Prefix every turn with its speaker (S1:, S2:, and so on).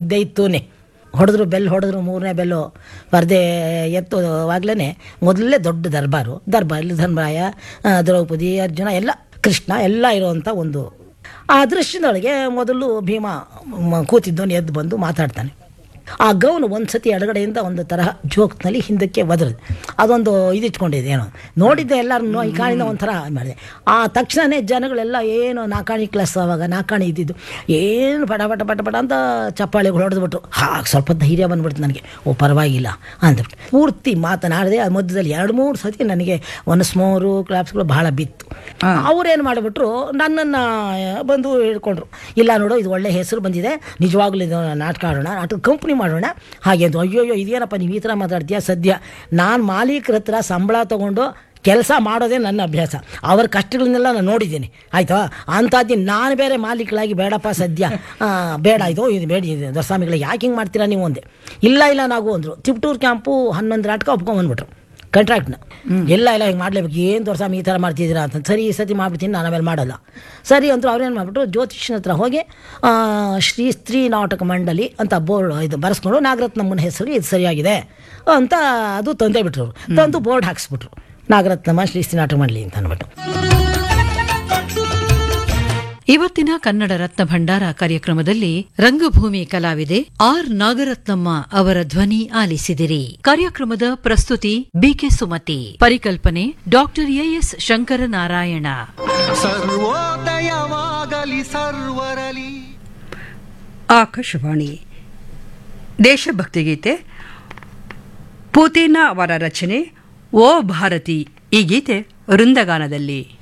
S1: ಇದ್ದೇ ಇತ್ತೂನೆ ಹೊಡೆದ್ರು ಬೆಲ್ ಹೊಡೆದ್ರು ಮೂರನೇ ಬೆಲ್ಲು ಪರದೆ ಎತ್ತುವಾಗಲೇ ಮೊದಲೇ ದೊಡ್ಡ ದರ್ಬಾರು ದರ್ಬಾರಲ್ಲಿ ಧರ್ಮರಾಯ ಆ, ದ್ರೌಪದಿ ಅರ್ಜುನ ಎಲ್ಲ ಕೃಷ್ಣ ಎಲ್ಲ ಇರುವಂಥ ಒಂದು ಆ ದೃಶ್ಯದೊಳಗೆ ಮೊದಲು ಭೀಮ ಮ- ಕೂತಿದ್ದವನು ಎದ್ದು ಬಂದು ಮಾತಾಡ್ತಾನೆ ಆ ಗೌನು ಒಂದು ಸತಿ ಎಡಗಡೆಯಿಂದ ಒಂದು ತರಹ ಜೋಕ್ನಲ್ಲಿ ಹಿಂದಕ್ಕೆ ಒದರದು ಅದೊಂದು ಇದಿಟ್ಕೊಂಡಿದೆ ಏನೋ ನೋಡಿದ್ದೆ ಎಲ್ಲರೂ ಈ ಕಾಣಿಂದ ಒಂಥರ ಮಾಡಿದೆ ಆ ತಕ್ಷಣವೇ ಜನಗಳೆಲ್ಲ ಏನು ನಾಕಾಣಿ ಕ್ಲಾಸ್ ಅವಾಗ ನಾಕಾಣಿ ಇದ್ದಿದ್ದು ಏನು ಪಟ ಪಟ ಪಟ ಪಟ ಅಂತ ಚಪ್ಪಾಳಿಗಳು ಹೊಡೆದ್ಬಿಟ್ರು ಹಾಗೆ ಸ್ವಲ್ಪ ಧೈರ್ಯ ಬಂದ್ಬಿಡ್ತು ನನಗೆ ಓ ಪರವಾಗಿಲ್ಲ ಅಂದ್ಬಿಟ್ಟು ಪೂರ್ತಿ ಮಾತನಾಡಿದೆ ಆ ಮಧ್ಯದಲ್ಲಿ ಎರಡು ಮೂರು ಸತಿ ನನಗೆ ಒಂದು ಸ್ಮೋರು ಕ್ಲಾಪ್ಸ್ಗಳು ಬಹಳ ಬಿತ್ತು ಅವ್ರೇನು ಮಾಡಿಬಿಟ್ರು ನನ್ನನ್ನು ಬಂದು ಹಿಡ್ಕೊಂಡ್ರು ಇಲ್ಲ ನೋಡು ಇದು ಒಳ್ಳೆ ಹೆಸರು ಬಂದಿದೆ ನಿಜವಾಗ್ಲೂ ಇದು ನಾಟಕ ಆಡೋಣ ನಾಟಕ ಕಂಪ್ನಿ ಮಾಡೋಣ ಹಾಗೆ ಅಂದು ಅಯ್ಯೋಯ್ಯೋ ಇದೇನಪ್ಪ ನೀವು ಈ ಥರ ಮಾತಾಡ್ತೀಯ ಸದ್ಯ ನಾನು ಮಾಲೀಕರ ಹತ್ರ ಸಂಬಳ ತೊಗೊಂಡು ಕೆಲಸ ಮಾಡೋದೇ ನನ್ನ ಅಭ್ಯಾಸ ಅವ್ರ ಕಷ್ಟಗಳನ್ನೆಲ್ಲ ನಾನು ನೋಡಿದ್ದೀನಿ ಆಯಿತಾ ಅಂಥದ್ದು ನಾನು ಬೇರೆ ಮಾಲೀಕಳಾಗಿ ಬೇಡಪ್ಪ ಸದ್ಯ ಆ, ಬೇಡ ಇದು ಇದು ಬೇಡ ಇದು ದೊರಸ್ವಾಮಿಗಳಿಗೆ ಯಾಕೆ ಹಿಂಗೆ ಮಾಡ್ತೀರಾ ನೀವು ಒಂದೇ ಇಲ್ಲ ಇಲ್ಲ ನಾವು ಅಂದರು ತಿಪ್ಟೂರು ಕ್ಯಾಂಪು ಹನ್ನೊಂದು ನಾಟಕ ಒಪ್ಕೊಂಬಂದ್ಬಿಟ್ರು ಕಾಂಟ್ರಾಕ್ಟ್ನ ಎಲ್ಲ ಎಲ್ಲ ಹಿಂಗೆ ಮಾಡಲೇಬೇಕು ಏನು ತೋರ್ಸಾಮಿ ಈ ಥರ ಮಾಡ್ತಿದ್ದೀರಾ ಅಂತ ಸರಿ ಈ ಸತಿ ಮಾಡ್ಬಿಡ್ತೀನಿ ನಾನು ಆಮೇಲೆ ಮಾಡಲ್ಲ ಸರಿ ಅಂತೂ ಅವ್ರೇನು ಮಾಡಿಬಿಟ್ರು ಜ್ಯೋತಿಷ್ಯನ ಹತ್ರ ಹೋಗಿ ಆ, ಶ್ರೀ ಸ್ತ್ರೀ ನಾಟಕ ಮಂಡಳಿ ಅಂತ ಬೋರ್ಡ್ ಇದು ಬರೆಸ್ಕೊಂಡು ನಾಗರತ್ನಮ್ಮನ ಹೆಸರು ಇದು ಸರಿಯಾಗಿದೆ ಅಂತ ಅದು ತಂದೇ ಬಿಟ್ರು ಅವ್ರು. ತಂದು ಬೋರ್ಡ್ ಹಾಕ್ಸ್ಬಿಟ್ರು ನಾಗರತ್ನಮ್ಮ ಶ್ರೀ ಸ್ತ್ರೀ ನಾಟಕ ಮಂಡಳಿ ಅಂತ ಅಂದ್ಬಿಟ್ಟು
S2: ಇವತ್ತಿನ ಕನ್ನಡ ರತ್ನ ಭಂಡಾರ ಕಾರ್ಯಕ್ರಮದಲ್ಲಿ ರಂಗಭೂಮಿ ಕಲಾವಿದೆ ಆರ್ ನಾಗರತ್ನಮ್ಮ ಅವರ ಧ್ವನಿ ಆಲಿಸಿದಿರಿ ಕಾರ್ಯಕ್ರಮದ ಪ್ರಸ್ತುತಿ ಬಿಕೆ ಸುಮತಿ ಪರಿಕಲ್ಪನೆ ಡಾಕ್ಟರ್ ಎಎಸ್ ಶಂಕರನಾರಾಯಣ
S3: ಸರ್ವೋದಯವಾಗಲಿ ಸರ್ವರಲಿ
S4: ಆಕಾಶವಾಣಿ ದೇಶಭಕ್ತಿ ಗೀತೆ ಪೂತಿನ ಅವರ ರಚನೆ ಓ ಭಾರತಿ ಈ ಗೀತೆ ವೃಂದಗಾನದಲ್ಲಿ